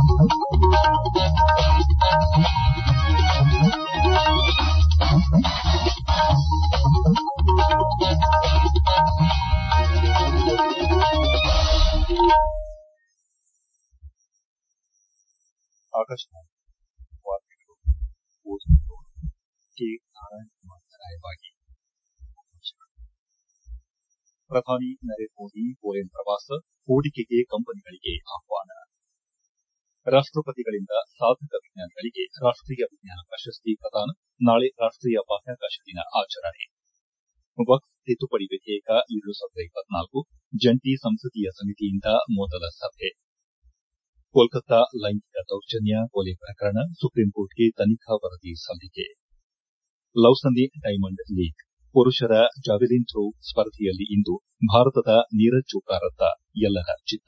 ಆಕಾಶವಾಣಿ ವಾರ್ತೆಗಳು ಓದುವುದು ಕೆ ನಾರಾಯಣಕುಮಾರ್ ರಾಯಬಾಗಿ ಪ್ರಧಾನಿ ನರೇಂದ್ರ ಮೋದಿ ಪೋಲೆಂಡ್ ಪ್ರವಾಸ ಹೂಡಿಕೆಗೆ ಕಂಪನಿಗಳಿಗೆ ಆಹ್ವಾನ ರಾಷ್ಟಪತಿಗಳಿಂದ ಸಾಧಕ ವಿಜ್ಞಾನಿಗಳಿಗೆ ರಾಷ್ಟೀಯ ವಿಜ್ಞಾನ ಪ್ರಶಸ್ತಿ ಪ್ರದಾನ ನಾಳೆ ರಾಷ್ಟೀಯ ಬಾಹ್ಯಾಕಾಶ ದಿನ ಆಚರಣೆ ವಕ್ಫ್ ತಿದ್ದುಪಡಿ ವಿಧೇಯಕ ಎರಡು ಸಾವಿರದ ಇಪ್ಪತ್ನಾಲ್ಕು ಜಂಟಿ ಸಂಸದೀಯ ಸಮಿತಿಯಿಂದ ಮೊದಲ ಸಭೆ ಕೋಲ್ಕತ್ತಾ ಲೈಂಗಿಕ ದೌರ್ಜನ್ಯ ಕೊಲೆ ಪ್ರಕರಣ ಸುಪ್ರೀಂಕೋರ್ಟ್ಗೆ ತನಿಖಾ ವರದಿ ಸಲ್ಲಿಕೆ ಲೌಸನ್ನಿ ಡೈಮಂಡ್ ಲೀಗ್ ಪುರುಷರ ಜಾವೆಲಿನ್ ಥ್ರೋ ಸ್ಪರ್ಧೆಯಲ್ಲಿ ಇಂದು ಭಾರತದ ನೀರಜ್ ಚೋಪ್ರಾರತ್ತ ಎಲ್ಲರ ಚಿತ್ತ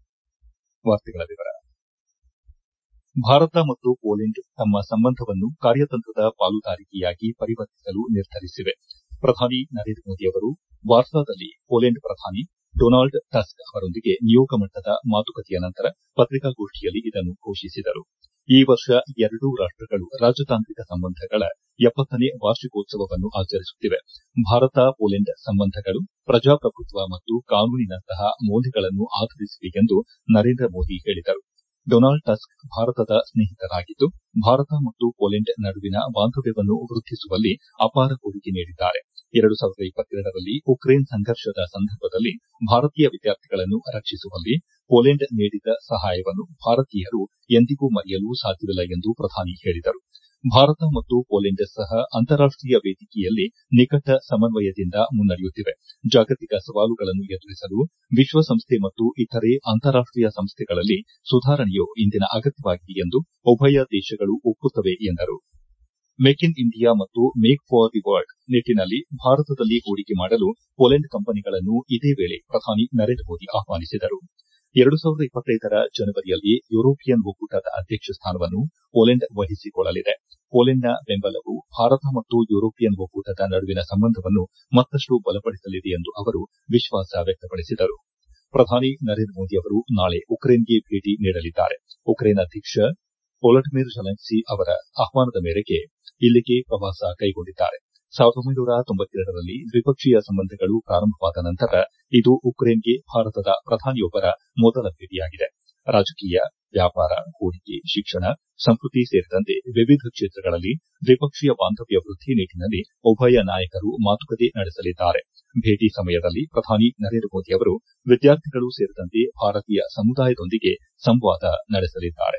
ಭಾರತ ಮತ್ತು ಪೋಲೆಂಡ್ ತಮ್ಮ ಸಂಬಂಧವನ್ನು ಕಾರ್ಯತಂತ್ರದ ಪಾಲುದಾರಿಕೆಯಾಗಿ ಪರಿವರ್ತಿಸಲು ನಿರ್ಧರಿಸಿವೆ ಪ್ರಧಾನಿ ನರೇಂದ್ರ ಮೋದಿ ಅವರು ವಾರ್ಸಾದಲ್ಲಿ ಪೋಲೆಂಡ್ ಪ್ರಧಾನಿ ಡೊನಾಲ್ಡ್ ಟಸ್ಕ್ ಅವರೊಂದಿಗೆ ನಿಯೋಗ ಮಟ್ಟದ ಮಾತುಕತೆಯ ನಂತರ ಪತ್ರಿಕಾಗೋಷ್ಠಿಯಲ್ಲಿ ಇದನ್ನು ಘೋಷಿಸಿದರು ಈ ವರ್ಷ ಎರಡೂ ರಾಷ್ಟಗಳು ರಾಜತಾಂತ್ರಿಕ ಸಂಬಂಧಗಳ ಎಪ್ಪತ್ತನೇ ವಾರ್ಷಿಕೋತ್ಸವವನ್ನು ಆಚರಿಸುತ್ತಿವೆ ಭಾರತ ಪೋಲೆಂಡ್ ಸಂಬಂಧಗಳು ಪ್ರಜಾಪ್ರಭುತ್ವ ಮತ್ತು ಕಾನೂನಿನಂತಹ ಮೌಲ್ಯಗಳನ್ನು ಆಧರಿಸಿವೆ ಎಂದು ನರೇಂದ್ರ ಮೋದಿ ಹೇಳಿದರು ಡೊನಾಲ್ಡ್ ಟಸ್ಕ್ ಭಾರತದ ಸ್ನೇಹಿತರಾಗಿದ್ದು ಭಾರತ ಮತ್ತು ಪೋಲೆಂಡ್ ನಡುವಿನ ಬಾಂಧವ್ಯವನ್ನು ವೃದ್ಧಿಸುವಲ್ಲಿ ಅಪಾರ ಕೊಡುಗೆ ನೀಡಿದ್ದಾರೆ ಎರಡು ಸಾವಿರದ ಇಪ್ಪತ್ತೆರಡರಲ್ಲಿ ಉಕ್ರೇನ್ ಸಂಘರ್ಷದ ಸಂದರ್ಭದಲ್ಲಿ ಭಾರತೀಯ ವಿದ್ಯಾರ್ಥಿಗಳನ್ನು ರಕ್ಷಿಸುವಲ್ಲಿ ಪೋಲೆಂಡ್ ನೀಡಿದ ಸಹಾಯವನ್ನು ಭಾರತೀಯರು ಎಂದಿಗೂ ಮರೆಯಲು ಸಾಧ್ಯವಿಲ್ಲ ಎಂದು ಪ್ರಧಾನಿ ಹೇಳಿದರು ಭಾರತ ಮತ್ತು ಪೋಲೆಂಡ್ ಸಹ ಅಂತಾರಾಷ್ಟೀಯ ವೇದಿಕೆಯಲ್ಲಿ ನಿಕಟ ಸಮನ್ವಯದಿಂದ ಮುನ್ನಡೆಯುತ್ತಿವೆ ಜಾಗತಿಕ ಸವಾಲುಗಳನ್ನು ಎದುರಿಸಲು ವಿಶ್ವಸಂಸ್ಥೆ ಮತ್ತು ಇತರೆ ಅಂತಾರಾಷ್ಟೀಯ ಸಂಸ್ಥೆಗಳಲ್ಲಿ ಸುಧಾರಣೆಯು ಇಂದಿನ ಅಗತ್ಯವಾಗಿದೆ ಎಂದು ಉಭಯ ದೇಶಗಳು ಒಪ್ಪುತ್ತವೆ ಎಂದರು ಮೇಕ್ ಇನ್ ಇಂಡಿಯಾ ಮತ್ತು ಮೇಕ್ ಫಾರ್ ದಿ ವರ್ಲ್ಡ್ ನಿಟ್ಟನಲ್ಲಿ ಭಾರತದಲ್ಲಿ ಹೂಡಿಕೆ ಮಾಡಲು ಪೋಲೆಂಡ್ ಕಂಪನಿಗಳನ್ನು ಇದೇ ವೇಳೆ ಪ್ರಧಾನಿ ನರೇಂದ್ರ ಮೋದಿ ಆಹ್ವಾನಿಸಿದರು ಎರಡು ಸಾವಿರದ ಇಪ್ಪತ್ತೈದರ ಜನವರಿಯಲ್ಲಿ ಯುರೋಪಿಯನ್ ಒಕ್ಕೂಟದ ಅಧ್ಯಕ್ಷ ಸ್ಥಾನವನ್ನು ಪೋಲೆಂಡ್ ವಹಿಸಿಕೊಳ್ಳಲಿದೆ ಪೋಲೆಂಡ್ನ ಬೆಂಬಲವು ಭಾರತ ಮತ್ತು ಯುರೋಪಿಯನ್ ಒಕ್ಕೂಟದ ನಡುವಿನ ಸಂಬಂಧವನ್ನು ಮತ್ತಷ್ಟು ಬಲಪಡಿಸಲಿದೆ ಎಂದು ಅವರು ವಿಶ್ವಾಸ ವ್ಯಕ್ತಪಡಿಸಿದರು ಪ್ರಧಾನಿ ನರೇಂದ್ರ ಮೋದಿ ಅವರು ನಾಳೆ ಉಕ್ರೇನ್ಗೆ ಭೇಟಿ ನೀಡಲಿದ್ದಾರೆ ಉಕ್ರೇನ್ ಅಧ್ಯಕ್ಷ ವೊಲಡಿಮಿರ್ ಝೆಲೆನ್ಸ್ಕಿ ಅವರ ಆಹ್ವಾನದ ಮೇರೆಗೆ ಇಲ್ಲಿಗೆ ಪ್ರವಾಸ ಕೈಗೊಂಡಿದ್ದಾರೆ ಸಾವಿರದ ಒಂಬೈನೂರ ತೊಂಬತ್ತೆರಡರಲ್ಲಿ ದ್ವಿಪಕ್ಷೀಯ ಸಂಬಂಧಗಳು ಪ್ರಾರಂಭವಾದ ನಂತರ ಇದು ಉಕ್ರೇನ್ಗೆ ಭಾರತದ ಪ್ರಧಾನಿಯೊಬ್ಬರ ಮೊದಲ ಭೇಟಿಯಾಗಿದೆ ರಾಜಕೀಯ ವ್ಯಾಪಾರ ಹೂಡಿಕೆ ಶಿಕ್ಷಣ ಸಂಸ್ಕೃತಿ ಸೇರಿದಂತೆ ವಿವಿಧ ಕ್ಷೇತ್ರಗಳಲ್ಲಿ ದ್ವಿಪಕ್ಷೀಯ ಬಾಂಧವ್ಯ ವೃದ್ಧಿ ನಿಟ್ಟನಲ್ಲಿ ಉಭಯ ನಾಯಕರು ಮಾತುಕತೆ ನಡೆಸಲಿದ್ದಾರೆ ಭೇಟಿ ಸಮಯದಲ್ಲಿ ಪ್ರಧಾನಿ ನರೇಂದ್ರ ಮೋದಿ ಅವರು ವಿದ್ಯಾರ್ಥಿಗಳು ಸೇರಿದಂತೆ ಭಾರತೀಯ ಸಮುದಾಯದೊಂದಿಗೆ ಸಂವಾದ ನಡೆಸಲಿದ್ದಾರೆ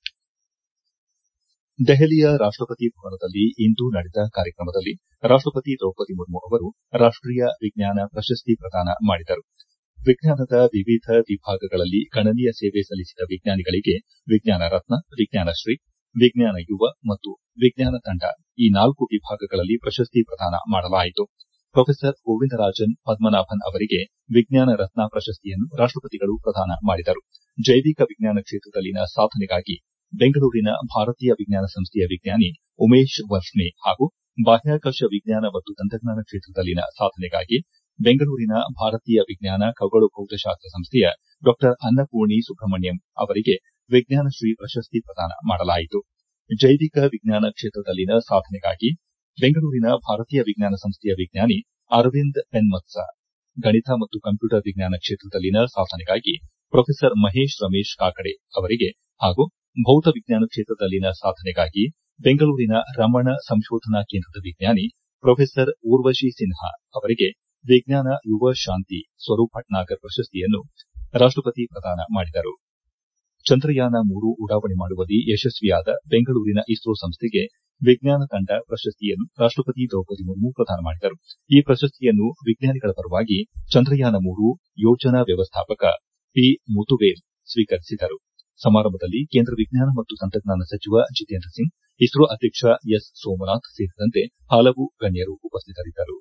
ದೆಹಲಿಯ ರಾಷ್ಟಪತಿ ಭವನದಲ್ಲಿ ಇಂದು ನಡೆದ ಕಾರ್ಯಕ್ರಮದಲ್ಲಿ ರಾಷ್ಟಪತಿ ದ್ರೌಪದಿ ಮುರ್ಮು ಅವರು ರಾಷ್ಟೀಯ ವಿಜ್ಞಾನ ಪ್ರಶಸ್ತಿ ಪ್ರದಾನ ಮಾಡಿದರು ವಿಜ್ಞಾನದ ವಿವಿಧ ವಿಭಾಗಗಳಲ್ಲಿ ಗಣನೀಯ ಸೇವೆ ಸಲ್ಲಿಸಿದ ವಿಜ್ಞಾನಿಗಳಿಗೆ ವಿಜ್ಞಾನ ರತ್ನ ವಿಜ್ಞಾನಶ್ರೀ ವಿಜ್ಞಾನ ಯುವ ಮತ್ತು ವಿಜ್ಞಾನ ತಂಡ ಈ ನಾಲ್ಕು ವಿಭಾಗಗಳಲ್ಲಿ ಪ್ರಶಸ್ತಿ ಪ್ರದಾನ ಮಾಡಲಾಯಿತು ಪ್ರೊಫೆಸರ್ ಗೋವಿಂದರಾಜನ್ ಪದ್ಮನಾಭನ್ ಅವರಿಗೆ ವಿಜ್ಞಾನ ರತ್ನ ಪ್ರಶಸ್ತಿಯನ್ನು ರಾಷ್ಟಪತಿಗಳು ಪ್ರದಾನ ಮಾಡಿದರು ಜೈವಿಕ ವಿಜ್ಞಾನ ಕ್ಷೇತ್ರದಲ್ಲಿನ ಸಾಧನೆಗಾಗಿ ಬೆಂಗಳೂರಿನ ಭಾರತೀಯ ವಿಜ್ಞಾನ ಸಂಸ್ಥೆಯ ವಿಜ್ಞಾನಿ ಉಮೇಶ್ ವರ್ಷ್ನೆ ಹಾಗೂ ಬಾಹ್ಯಾಕಾಶ ವಿಜ್ಞಾನ ಮತ್ತು ತಂತ್ರಜ್ಞಾನ ಕ್ಷೇತ್ರದಲ್ಲಿನ ಸಾಧನೆಗಾಗಿ ಬೆಂಗಳೂರಿನ ಭಾರತೀಯ ವಿಜ್ಞಾನ ಖಗೋಳ ಭೌತಶಾಸ್ತ್ರ ಸಂಸ್ಥೆಯ ಡಾ ಅನ್ನಪೂರ್ಣಿ ಸುಬ್ರಹ್ಮಣ್ಯಂ ಅವರಿಗೆ ವಿಜ್ಞಾನಶ್ರೀ ಪ್ರಶಸ್ತಿ ಪ್ರದಾನ ಮಾಡಲಾಯಿತು ಜೈವಿಕ ವಿಜ್ಞಾನ ಕ್ಷೇತ್ರದಲ್ಲಿನ ಸಾಧನೆಗಾಗಿ ಬೆಂಗಳೂರಿನ ಭಾರತೀಯ ವಿಜ್ಞಾನ ಸಂಸ್ಥೆಯ ವಿಜ್ಞಾನಿ ಅರವಿಂದ್ ಪೆನ್ಮತ್ಸ ಗಣಿತ ಮತ್ತು ಕಂಪ್ಯೂಟರ್ ವಿಜ್ಞಾನ ಕ್ಷೇತ್ರದಲ್ಲಿನ ಸಾಧನೆಗಾಗಿ ಪ್ರೊಫೆಸರ್ ಮಹೇಶ್ ರಮೇಶ್ ಕಾಕಡೆ ಅವರಿಗೆ ಹಾಗೂ ಭೌತ ವಿಜ್ಞಾನ ಕ್ಷೇತ್ರದಲ್ಲಿನ ಸಾಧನೆಗಾಗಿ ಬೆಂಗಳೂರಿನ ರಮಣ ಸಂಶೋಧನಾ ಕೇಂದ್ರದ ವಿಜ್ಞಾನಿ ಪ್ರೊಫೆಸರ್ ಊರ್ವಶಿ ಸಿನ್ಹಾ ಅವರಿಗೆ ವಿಜ್ಞಾನ ಯುವ ಶಾಂತಿ ಸ್ವರೂಪ್ ಭಟ್ನಾಗರ್ ಪ್ರಶಸ್ತಿಯನ್ನು ರಾಷ್ಟಪತಿ ಪ್ರದಾನ ಮಾಡಿದರು ಚಂದ್ರಯಾನ ಮೂರು ಉಡಾವಣೆ ಮಾಡುವಲ್ಲಿ ಯಶಸ್ವಿಯಾದ ಬೆಂಗಳೂರಿನ ಇಸ್ರೋ ಸಂಸ್ಥೆಗೆ ವಿಜ್ಞಾನ ತಂಡ ಪ್ರಶಸ್ತಿಯನ್ನು ರಾಷ್ಟಪತಿ ದ್ರೌಪದಿ ಮುರ್ಮು ಪ್ರದಾನ ಮಾಡಿದರು ಈ ಪ್ರಶಸ್ತಿಯನ್ನು ವಿಜ್ಞಾನಿಗಳ ಪರವಾಗಿ ಚಂದ್ರಯಾನ ಮೂರು ಯೋಜನಾ ವ್ಯವಸ್ಥಾಪಕ ಪಿ ಮುತುವೇಲ್ ಸ್ವೀಕರಿಸಿದರು ಸಮಾರಂಭದಲ್ಲಿ ಕೇಂದ್ರ ವಿಜ್ಞಾನ ಮತ್ತು ತಂತ್ರಜ್ಞಾನ ಸಚಿವ ಜಿತೇಂದ್ರ ಸಿಂಗ್ ಇಸ್ರೋ ಅಧ್ಯಕ್ಷ ಎಸ್ ಸೋಮನಾಥ್ ಸೇರಿದಂತೆ ಹಲವು ಗಣ್ಯರು ಉಪಸ್ಥಿತರಿದ್ದರು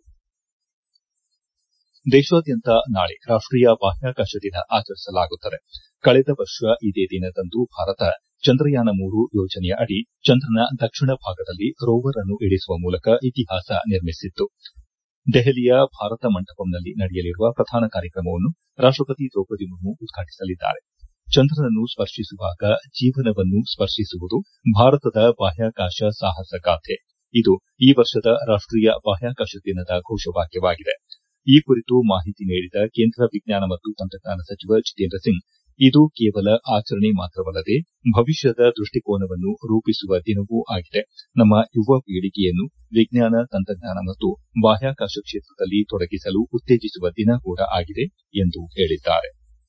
ದೇಶಾದ್ಯಂತ ನಾಳೆ ರಾಷ್ಟೀಯ ಬಾಹ್ಯಾಕಾಶ ದಿನ ಆಚರಿಸಲಾಗುತ್ತದೆ ಕಳೆದ ವರ್ಷ ಇದೇ ದಿನದಂದು ಭಾರತ ಚಂದ್ರಯಾನ ಮೂರು ಯೋಜನೆಯ ಅಡಿ ಚಂದ್ರನ ದಕ್ಷಿಣ ಭಾಗದಲ್ಲಿ ರೋವರ್ ಅನ್ನು ಇಳಿಸುವ ಮೂಲಕ ಇತಿಹಾಸ ನಿರ್ಮಿಸಿತ್ತು ದೆಹಲಿಯ ಭಾರತ ಮಂಟಪಂನಲ್ಲಿ ನಡೆಯಲಿರುವ ಪ್ರಧಾನ ಕಾರ್ಯಕ್ರಮವನ್ನು ರಾಷ್ಟಪತಿ ದ್ರೌಪದಿ ಮುರ್ಮು ಉದ್ಘಾಟಿಸಲಿದ್ದಾರೆ ಚಂದ್ರನನ್ನು ಸ್ಪರ್ಶಿಸುವಾಗ ಜೀವನವನ್ನು ಸ್ಪರ್ಶಿಸುವುದು ಭಾರತದ ಬಾಹ್ಯಾಕಾಶ ಸಾಹಸಗಾಥೆ ಇದು ಈ ವರ್ಷದ ರಾಷ್ಟೀಯ ಬಾಹ್ಯಾಕಾಶ ದಿನದ ಘೋಷವಾಕ್ಯವಾಗಿದೆ ಈ ಕುರಿತು ಮಾಹಿತಿ ನೀಡಿದ ಕೇಂದ್ರ ವಿಜ್ಞಾನ ಮತ್ತು ತಂತ್ರಜ್ಞಾನ ಸಚಿವ ಜಿತೇಂದ್ರ ಸಿಂಗ್ ಇದು ಕೇವಲ ಆಚರಣೆ ಮಾತ್ರವಲ್ಲದೆ ಭವಿಷ್ಯದ ದೃಷ್ಟಿಕೋನವನ್ನು ರೂಪಿಸುವ ದಿನವೂ ಆಗಿದೆ ನಮ್ಮ ಯುವ ಪೀಳಿಗೆಯನ್ನು ವಿಜ್ಞಾನ ತಂತ್ರಜ್ಞಾನ ಮತ್ತು ಬಾಹ್ಯಾಕಾಶ ಕ್ಷೇತ್ರದಲ್ಲಿ ತೊಡಗಿಸಲು ಉತ್ತೇಜಿಸುವ ದಿನ ಕೂಡ ಆಗಿದೆ ಎಂದು ಹೇಳಿದ್ದಾರೆ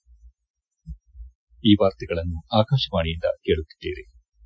ಈ ವಾರ್ತೆಗಳನ್ನು ಆಕಾಶವಾಣಿಯಿಂದ ಕೇಳುತ್ತಿದ್ದೀರಿ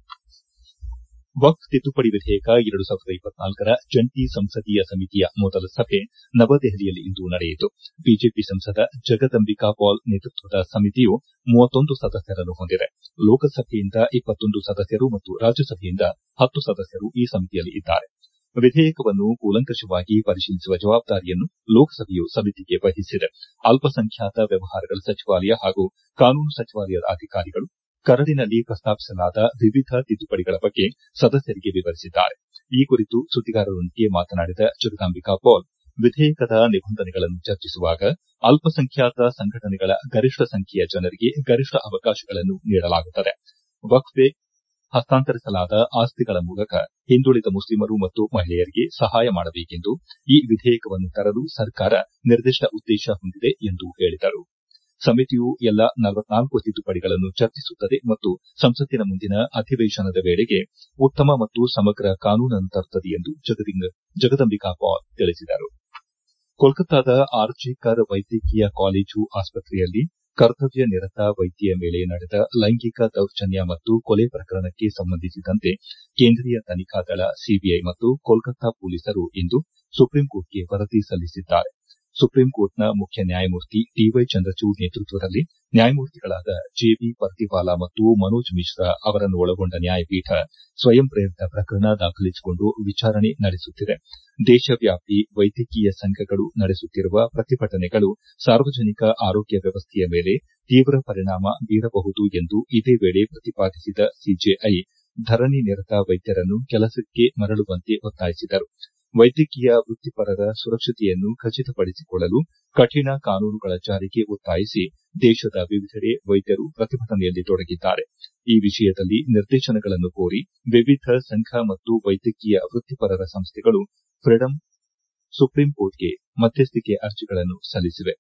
ವಕ್ಫ್ ತಿದ್ದುಪಡಿ ವಿಧೇಯಕ ಎರಡು ಸಾವಿರದ ಇಪ್ಪತ್ನಾಲ್ಕರ ಜಂಟಿ ಸಂಸದೀಯ ಸಮಿತಿಯ ಮೊದಲ ಸಭೆ ನವದೆಹಲಿಯಲ್ಲಿಂದು ನಡೆಯಿತು ಬಿಜೆಪಿ ಸಂಸದ ಜಗದಂಬಿಕಾ ಪಾಲ್ ನೇತೃತ್ವದ ಸಮಿತಿಯು ಮೂವತ್ತೊಂದು ಸದಸ್ಯರನ್ನು ಹೊಂದಿದೆ ಲೋಕಸಭೆಯಿಂದ ಇಪ್ಪತ್ತೊಂದು ಸದಸ್ಯರು ಮತ್ತು ರಾಜ್ಯಸಭೆಯಿಂದ ಹತ್ತು ಸದಸ್ಯರು ಈ ಸಮಿತಿಯಲ್ಲಿ ಇದ್ದಾರೆ ವಿಧೇಯಕವನ್ನು ಕೂಲಂಕಷವಾಗಿ ಪರಿಶೀಲಿಸುವ ಜವಾಬ್ದಾರಿಯನ್ನು ಲೋಕಸಭೆಯು ಸಮಿತಿಗೆ ವಹಿಸಿದೆ ಅಲ್ಪಸಂಖ್ಯಾತ ವ್ಯವಹಾರಗಳ ಸಚಿವಾಲಯ ಹಾಗೂ ಕಾನೂನು ಸಚಿವಾಲಯದ ಅಧಿಕಾರಿಗಳು ಕರಡಿನಲ್ಲಿ ಪ್ರಸ್ತಾಪಿಸಲಾದ ವಿವಿಧ ತಿದ್ದುಪಡಿಗಳ ಬಗ್ಗೆ ಸದಸ್ಯರಿಗೆ ವಿವರಿಸಿದ್ದಾರೆ ಈ ಕುರಿತು ಸುದ್ದಿಗಾರರೊಂದಿಗೆ ಮಾತನಾಡಿದ ಜಗದಾಂಬಿಕಾ ಪಾಲ್ ವಿಧೇಯಕದ ನಿಬಂಧನೆಗಳನ್ನು ಚರ್ಚಿಸುವಾಗ ಅಲ್ಪಸಂಖ್ಯಾತ ಸಂಘಟನೆಗಳ ಗರಿಷ್ಠ ಸಂಖ್ಯೆಯ ಜನರಿಗೆ ಗರಿಷ್ಠ ಅವಕಾಶಗಳನ್ನು ನೀಡಲಾಗುತ್ತದೆ ವಕ್ಫೆ ಹಸ್ತಾಂತರಿಸಲಾದ ಆಸ್ತಿಗಳ ಮೂಲಕ ಹಿಂದುಳಿದ ಮುಸ್ಲಿಮರು ಮತ್ತು ಮಹಿಳೆಯರಿಗೆ ಸಹಾಯ ಮಾಡಬೇಕೆಂದು ಈ ವಿಧೇಯಕವನ್ನು ತರಲು ಸರ್ಕಾರ ನಿರ್ದಿಷ್ಟ ಉದ್ದೇಶ ಹೊಂದಿದೆ ಎಂದು ಹೇಳಿದರು ಸಮಿತಿಯು ಎಲ್ಲಾ ನಲವತ್ನಾಲ್ಕು ತಿದ್ದುಪಡಿಗಳನ್ನು ಚರ್ಚಿಸುತ್ತದೆ ಮತ್ತು ಸಂಸತ್ತಿನ ಮುಂದಿನ ಅಧಿವೇಶನದ ವೇಳೆಗೆ ಉತ್ತಮ ಮತ್ತು ಸಮಗ್ರ ಕಾನೂನನ್ನು ತರುತ್ತದೆ ಎಂದು ಜಗದಂಬಿಕಾ ಪಾಲ್ ತಿಳಿಸಿದರು ಕೋಲ್ಕತ್ತಾದ ಆರ್ಜಿ ಕರ್ ವೈದ್ಯಕೀಯ ಕಾಲೇಜು ಆಸ್ಪತ್ರೆಯಲ್ಲಿ ಕರ್ತವ್ಯ ನಿರತ ವೈದ್ಯೆಯ ಮೇಲೆ ನಡೆದ ಲೈಂಗಿಕ ದೌರ್ಜನ್ಯ ಮತ್ತು ಕೊಲೆ ಪ್ರಕರಣಕ್ಕೆ ಸಂಬಂಧಿಸಿದಂತೆ ಕೇಂದ್ರೀಯ ತನಿಖಾ ದಳ ಸಿಬಿಐ ಮತ್ತು ಕೋಲ್ಕತ್ತಾ ಪೊಲೀಸರು ಇಂದು ಸುಪ್ರೀಂಕೋರ್ಟ್ಗೆ ವರದಿ ಸಲ್ಲಿಸಿದ್ದಾರೆ ಸುಪ್ರೀಂಕೋರ್ಟ್ನ ಮುಖ್ಯ ನ್ಯಾಯಮೂರ್ತಿ ಡಿವೈ ಚಂದ್ರಚೂಡ್ ನೇತೃತ್ವದಲ್ಲಿ ನ್ಯಾಯಮೂರ್ತಿಗಳಾದ ಜೆಬಿ ಪರ್ದಿವಾಲಾ ಮತ್ತು ಮನೋಜ್ ಮಿಶ್ರಾ ಅವರನ್ನು ಒಳಗೊಂಡ ನ್ಯಾಯಪೀಠ ಸ್ವಯಂ ಪ್ರೇರಿತ ಪ್ರಕರಣ ದಾಖಲಿಸಿಕೊಂಡು ವಿಚಾರಣೆ ನಡೆಸುತ್ತಿದೆ ದೇಶವ್ಯಾಪಿ ವೈದ್ಯಕೀಯ ಸಂಘಗಳು ನಡೆಸುತ್ತಿರುವ ಪ್ರತಿಭಟನೆಗಳು ಸಾರ್ವಜನಿಕ ಆರೋಗ್ಯ ವ್ಯವಸ್ಥೆಯ ಮೇಲೆ ತೀವ್ರ ಪರಿಣಾಮ ಬೀರಬಹುದು ಎಂದು ಇದೇ ವೇಳೆ ಪ್ರತಿಪಾದಿಸಿದ ಸಿಜೆಐ ಧರಣಿ ನಿರತ ವೈದ್ಯರನ್ನು ಕೆಲಸಕ್ಕೆ ಮರಳುವಂತೆ ಒತ್ತಾಯಿಸಿದರು ವೈದ್ಯಕೀಯ ವೃತ್ತಿಪರರ ಸುರಕ್ಷತೆಯನ್ನು ಖಚಿತಪಡಿಸಿಕೊಳ್ಳಲು ಕಠಿಣ ಕಾನೂನುಗಳ ಜಾರಿಗೆ ಒತ್ತಾಯಿಸಿ ದೇಶದ ವಿವಿಧೆಡೆ ವೈದ್ಯರು ಪ್ರತಿಭಟನೆಯಲ್ಲಿ ತೊಡಗಿದ್ದಾರೆ ಈ ವಿಷಯದಲ್ಲಿ ನಿರ್ದೇಶನಗಳನ್ನು ಕೋರಿ ವಿವಿಧ ಸಂಘ ಮತ್ತು ವೈದ್ಯಕೀಯ ವೃತ್ತಿಪರರ ಸಂಸ್ಥೆಗಳು ಫ್ರೀಡಂ ಸುಪ್ರೀಂಕೋರ್ಟ್ಗೆ ಮಧ್ಯಸ್ಥಿಕೆ ಅರ್ಜಿಗಳನ್ನು ಸಲ್ಲಿಸಿವೆ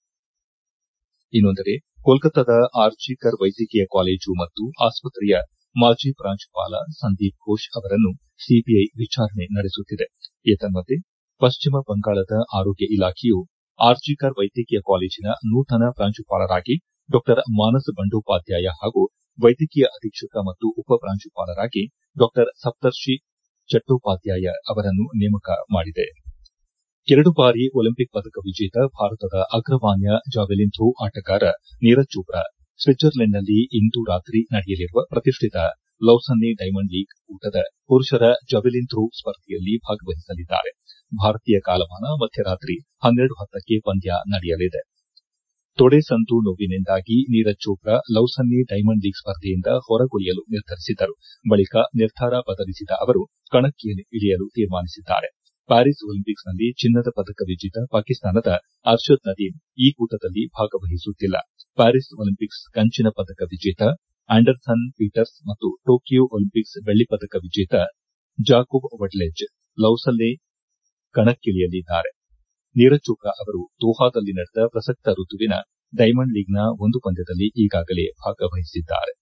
ಇನ್ನೊಂದೆಡೆ ಕೋಲ್ಕತ್ತಾದ ಆರ್ಜಿ ಕರ್ ವೈದ್ಯಕೀಯ ಕಾಲೇಜು ಮತ್ತು ಆಸ್ಪತ್ರೆಯ ಮಾಜಿ ಪ್ರಾಂಶುಪಾಲ ಸಂದೀಪ್ ಘೋಷ್ ಅವರನ್ನು ಸಿಬಿಐ ವಿಚಾರಣೆ ನಡೆಸುತ್ತಿದೆ ಏತನ್ಮಧ್ಯೆ ಪಶ್ಚಿಮ ಬಂಗಾಳದ ಆರೋಗ್ಯ ಇಲಾಖೆಯು ಆರ್ಜಿ ಕರ್ ವೈದ್ಯಕೀಯ ಕಾಲೇಜಿನ ನೂತನ ಪ್ರಾಂಶುಪಾಲರಾಗಿ ಡಾ ಮಾನಸ್ ಬಂಡೋಪಾಧ್ಯಾಯ ಹಾಗೂ ವೈದ್ಯಕೀಯ ಅಧೀಕ್ಷಕ ಮತ್ತು ಉಪ ಪ್ರಾಂಶುಪಾಲರಾಗಿ ಡಾ ಸಪ್ತರ್ಷಿ ಚಟ್ಟೋಪಾಧ್ಯಾಯ ಅವರನ್ನು ನೇಮಕ ಮಾಡಿದೆ ಎರಡು ಬಾರಿ ಒಲಿಂಪಿಕ್ ಪದಕ ವಿಜೇತ ಭಾರತದ ಅಗ್ರಮಾನ್ಯ ಜಾವೆಲಿನ್ ಥ್ರೋ ಆಟಗಾರ ನೀರಜ್ ಚೋಪ್ರಾ ಸ್ವಿಟ್ಜರ್ಲೆಂಡ್ನಲ್ಲಿ ಇಂದು ರಾತ್ರಿ ನಡೆಯಲಿರುವ ಪ್ರತಿಷ್ಠಿತ ಲೌಸನ್ನೆ ಡೈಮಂಡ್ ಲೀಗ್ ಕೂಟದ ಪುರುಷರ ಜಾವೆಲಿನ್ ಥ್ರೋ ಸ್ಪರ್ಧೆಯಲ್ಲಿ ಭಾಗವಹಿಸಲಿದ್ದಾರೆ ಭಾರತೀಯ ಕಾಲಮಾನ ಮಧ್ಯರಾತ್ರಿ ಹನ್ನೆರಡು ಹತ್ತಕ್ಕೆ ಪಂದ್ಯ ನಡೆಯಲಿದೆ ತೊಡೆಸಂದು ನೋವಿನಿಂದಾಗಿ Neeraj Chopra Lausanne diamond league ಸ್ಪರ್ಧೆಯಿಂದ ಹೊರಗುಳಿಯಲು ನಿರ್ಧರಿಸಿದ್ದರು ಬಳಿಕ ನಿರ್ಧಾರ ಬದಲಿಸಿದ ಅವರು ಕಣಕ್ಕಿಳಿಯಲು ತೀರ್ಮಾನಿಸಿದ್ದಾರೆ ಪ್ಯಾರಿಸ್ ಒಲಿಂಪಿಕ್ಸ್ನಲ್ಲಿ ಚಿನ್ನದ ಪದಕ ವಿಜೇತ ಪಾಕಿಸ್ತಾನದ ಅರ್ಷದ್ ನದೀಮ್ ಈ ಕೂಟದಲ್ಲಿ ಭಾಗವಹಿಸುತ್ತಿಲ್ಲ ಪ್ಯಾರಿಸ್ ಒಲಿಂಪಿಕ್ಸ್ ಕಂಚಿನ ಪದಕ ವಿಜೇತ ಆಂಡರ್ಸನ್ ಪೀಟರ್ಸ್ ಮತ್ತು ಟೋಕಿಯೋ ಒಲಿಂಪಿಕ್ಸ್ ಬೆಳ್ಳಿ ಪದಕ ವಿಜೇತ ಜಾಕೋಬ್ ವಡ್ಲೆಜ್ ಲೌಸನ್ನೆ ಕಣಕ್ಕಿಳಿಯಲಿದ್ದಾರೆ ನೀರಜ್ ಚೋಪ್ರಾ ಅವರು ದೋಹಾದಲ್ಲಿ ನಡೆದ ಪ್ರಸಕ್ತ ಋತುವಿನ ಡೈಮಂಡ್ ಲೀಗ್ನ ಒಂದು ಪಂದ್ಯದಲ್ಲಿ ಈಗಾಗಲೇ ಭಾಗವಹಿಸಿದ್ದಾರೆ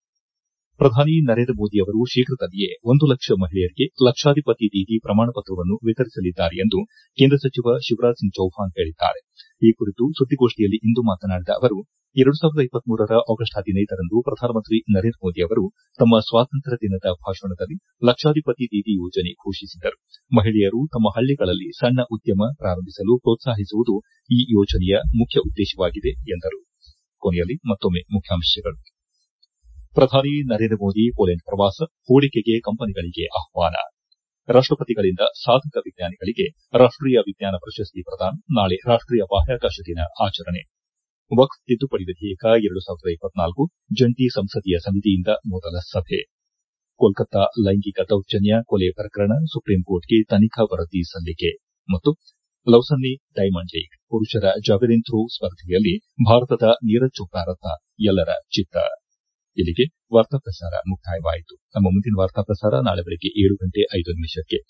ಪ್ರಧಾನಿ ನರೇಂದ್ರ ಮೋದಿ ಅವರು ಶೀಘ್ರದಲ್ಲಿಯೇ ಒಂದು ಲಕ್ಷ ಮಹಿಳೆಯರಿಗೆ ಲಕ್ಷಾಧಿಪತಿ ದೀದಿ ಪ್ರಮಾಣ ಪತ್ರವನ್ನು ವಿತರಿಸಲಿದ್ದಾರೆ ಎಂದು ಕೇಂದ್ರ ಸಚಿವ ಶಿವರಾಜ್ ಸಿಂಗ್ ಚೌಹಾಣ್ ಹೇಳಿದ್ದಾರೆ ಈ ಕುರಿತು ಸುದ್ದಿಗೋಷ್ಠಿಯಲ್ಲಿ ಇಂದು ಮಾತನಾಡಿದ ಅವರು ಎರಡು ಸಾವಿರದ ಇಪ್ಪತ್ಮೂರರ ಆಗಸ್ಟ್ ಹದಿನೈದರಂದು ಪ್ರಧಾನಮಂತ್ರಿ ನರೇಂದ್ರ ಮೋದಿ ಅವರು ತಮ್ಮ ಸ್ವಾತಂತ್ರ್ಯ ದಿನದ ಭಾಷಣದಲ್ಲಿ ಲಕ್ಷಾಧಿಪತಿ ದೀದಿ ಯೋಜನೆ ಘೋಷಿಸಿದ್ದರು ಮಹಿಳೆಯರು ತಮ್ಮ ಹಳ್ಳಿಗಳಲ್ಲಿ ಸಣ್ಣ ಉದ್ಯಮ ಪ್ರಾರಂಭಿಸಲು ಪ್ರೋತ್ಸಾಹಿಸುವುದು ಈ ಯೋಜನೆಯ ಮುಖ್ಯ ಉದ್ದೇಶವಾಗಿದೆ ಎಂದರು ಕೊನೆಯಲ್ಲಿ ಮತ್ತೊಮ್ಮೆ ಮುಖ್ಯಾಂಶಗಳು ಪ್ರಧಾನಿ ನರೇಂದ್ರ ಮೋದಿ ಪೋಲೆಂಡ್ ಪ್ರವಾಸ ಹೂಡಿಕೆಗೆ ಕಂಪನಿಗಳಿಗೆ ಆಹ್ವಾನ ರಾಷ್ಟಪತಿಗಳಿಂದ ಸಾಧಕ ವಿಜ್ಞಾನಿಗಳಿಗೆ ರಾಷ್ಟೀಯ ವಿಜ್ಞಾನ ಪ್ರಶಸ್ತಿ ಪ್ರದಾನ ನಾಳೆ ರಾಷ್ಟೀಯ ಬಾಹ್ಯಾಕಾಶ ದಿನ ಆಚರಣೆ ವಕ್ಫ್ ತಿದ್ದುಪಡಿ ವಿಧೇಯಕ ಎರಡು ಸಾವಿರದ ಇಪ್ಪತ್ನಾಲ್ಕು ಜಂಟಿ ಸಂಸದೀಯ ಸಮಿತಿಯಿಂದ ಮೊದಲ ಸಭೆ ಕೋಲ್ಕತ್ತಾ ಲೈಂಗಿಕ ದೌರ್ಜನ್ಯ ಕೊಲೆ ಪ್ರಕರಣ ಸುಪ್ರೀಂಕೋರ್ಟ್ಗೆ ತನಿಖಾ ವರದಿ ಸಲ್ಲಿಕೆ ಮತ್ತು ಲೌಸನ್ನಿ ಡೈಮಂಡ್ ಲೀಗ್ ಪುರುಷರ ಜಾವೆಲಿನ್ ಥ್ರೋ ಸ್ಪರ್ಧೆಯಲ್ಲಿ ಭಾರತದ ನೀರಜ್ ಚೋಪ್ರಾರತ್ತ ಎಲ್ಲರ ಚಿತ್ತ ಇಲ್ಲಿಗೆ ವಾರ್ತಾ ಪ್ರಸಾರ ಮುಕ್ತಾಯವಾಯಿತು ನಮ್ಮ ಮುಂದಿನ ವಾರ್ತಾ ಪ್ರಸಾರ ನಾಳೆ ಬೆಳಗ್ಗೆ ಏಳು ಗಂಟೆ ಐದು ನಿಮಿಷಕ್ಕೆ